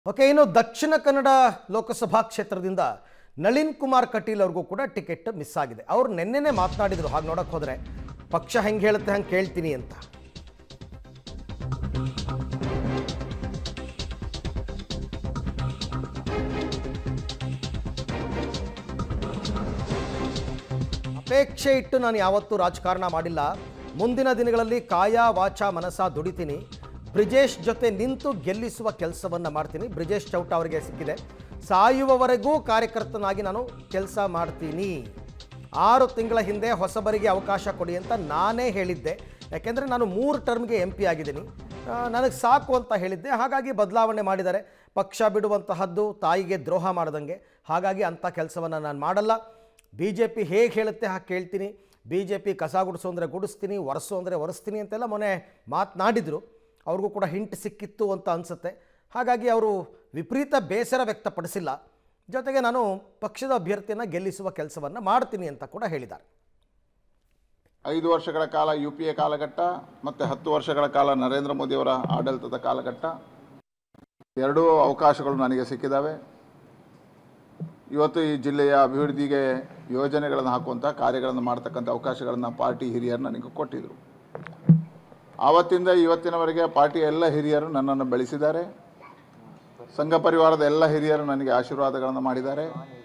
okay ಇನ್ನು ದಕ್ಷಿಣ ಕನ್ನಡ ಲೋಕಸಭಾ ಕ್ಷೇತ್ರದಿಂದ ನಳಿನ್ ಕುಮಾರ್ ಕಟೀಲ್ ಅವ್ರಿಗೂ ಕೂಡ ಟಿಕೆಟ್ ಮಿಸ್ ಆಗಿದೆ ಅವ್ರು ನಿನ್ನೆನೆ ಮಾತನಾಡಿದ್ರು ಹಾಗೆ ನೋಡಕ್ ಹೋದ್ರೆ ಪಕ್ಷ ಹೆಂಗೆ ಹೇಳುತ್ತೆ ಹಂಗೆ ಕೇಳ್ತೀನಿ ಅಂತ ಅಪೇಕ್ಷೆ ಇಟ್ಟು ನಾನು ಯಾವತ್ತೂ ರಾಜಕಾರಣ ಮಾಡಿಲ್ಲ ಮುಂದಿನ ದಿನಗಳಲ್ಲಿ ಕಾಯ ವಾಚ ಮನಸ ದುಡಿತೀನಿ ಬ್ರಿಜೇಶ್ ಜೊತೆ ನಿಂತು ಗೆಲ್ಲಿಸುವ ಕೆಲಸವನ್ನು ಮಾಡ್ತೀನಿ ಬ್ರಿಜೇಶ್ ಚೌಟ ಅವರಿಗೆ ಸಿಕ್ಕಿದೆ ಸಾಯುವವರೆಗೂ ಕಾರ್ಯಕರ್ತನಾಗಿ ನಾನು ಕೆಲಸ ಮಾಡ್ತೀನಿ ಆರು ತಿಂಗಳ ಹಿಂದೆ ಹೊಸಬರಿಗೆ ಅವಕಾಶ ಕೊಡಿ ಅಂತ ನಾನೇ ಹೇಳಿದ್ದೆ ಯಾಕೆಂದರೆ ನಾನು ಮೂರು ಟರ್ಮ್ಗೆ ಎಂ ಪಿ ಆಗಿದ್ದೀನಿ ಆ, ನನಗೆ ಸಾಕು ಅಂತ ಹೇಳಿದ್ದೆ ಹಾಗಾಗಿ ಬದಲಾವಣೆ ಮಾಡಿದ್ದಾರೆ ಪಕ್ಷ ಬಿಡುವಂತಹದ್ದು ತಾಯಿಗೆ ದ್ರೋಹ ಮಾಡ್ದಂಗೆ ಹಾಗಾಗಿ ಅಂಥ ಕೆಲಸವನ್ನು ನಾನು ಮಾಡಲ್ಲ ಬಿ ಜೆ ಪಿ ಹೇಗೆ ಹೇಳುತ್ತೆ ಹಾಗೆ ಕೇಳ್ತೀನಿ ಬಿ ಜೆ ಪಿ ಕಸ ಗುಡಿಸು ಅಂದರೆ ಗುಡಿಸ್ತೀನಿ ಒರೆಸು ಅಂದರೆ ಒರೆಸ್ತೀನಿ ಅಂತೆಲ್ಲ ಮೊನ್ನೆ ಮಾತನಾಡಿದರು ಅವ್ರಿಗೂ ಕೂಡ ಹಿಂಟ್ ಸಿಕ್ಕಿತ್ತು ಅಂತ ಅನಿಸುತ್ತೆ ಹಾಗಾಗಿ ಅವರು ವಿಪರೀತ ಬೇಸರ ವ್ಯಕ್ತಪಡಿಸಿಲ್ಲ ಜೊತೆಗೆ ನಾನು ಪಕ್ಷದ ಅಭ್ಯರ್ಥಿಯನ್ನು ಗೆಲ್ಲಿಸುವ ಕೆಲಸವನ್ನು ಮಾಡ್ತೀನಿ ಅಂತ ಕೂಡ ಹೇಳಿದ್ದಾರೆ ಐದು ವರ್ಷಗಳ ಕಾಲ ಯು ಪಿ ಎ ಕಾಲಘಟ್ಟ ಮತ್ತು ಹತ್ತು ವರ್ಷಗಳ ಕಾಲ ನರೇಂದ್ರ ಮೋದಿಯವರ ಆಡಳಿತದ ಕಾಲಘಟ್ಟ ಎರಡೂ ಅವಕಾಶಗಳು ನನಗೆ ಸಿಕ್ಕಿದ್ದಾವೆ ಇವತ್ತು ಈ ಜಿಲ್ಲೆಯ ಅಭಿವೃದ್ಧಿಗೆ ಯೋಜನೆಗಳನ್ನು ಹಾಕುವಂಥ ಕಾರ್ಯಗಳನ್ನು ಮಾಡ್ತಕ್ಕಂಥ ಅವಕಾಶಗಳನ್ನು ಪಾರ್ಟಿ ಹಿರಿಯರು ನನಗೆ ಕೊಟ್ಟಿದ್ದರು ಆವತ್ತಿಂದ ಇವತ್ತಿನವರೆಗೆ ಪಾರ್ಟಿಯ ಎಲ್ಲ ಹಿರಿಯರು ನನ್ನನ್ನು ಬೆಳೆಸಿದ್ದಾರೆ ಸಂಘ ಪರಿವಾರದ ಎಲ್ಲ ಹಿರಿಯರು ನನಗೆ ಆಶೀರ್ವಾದಗಳನ್ನು ಮಾಡಿದ್ದಾರೆ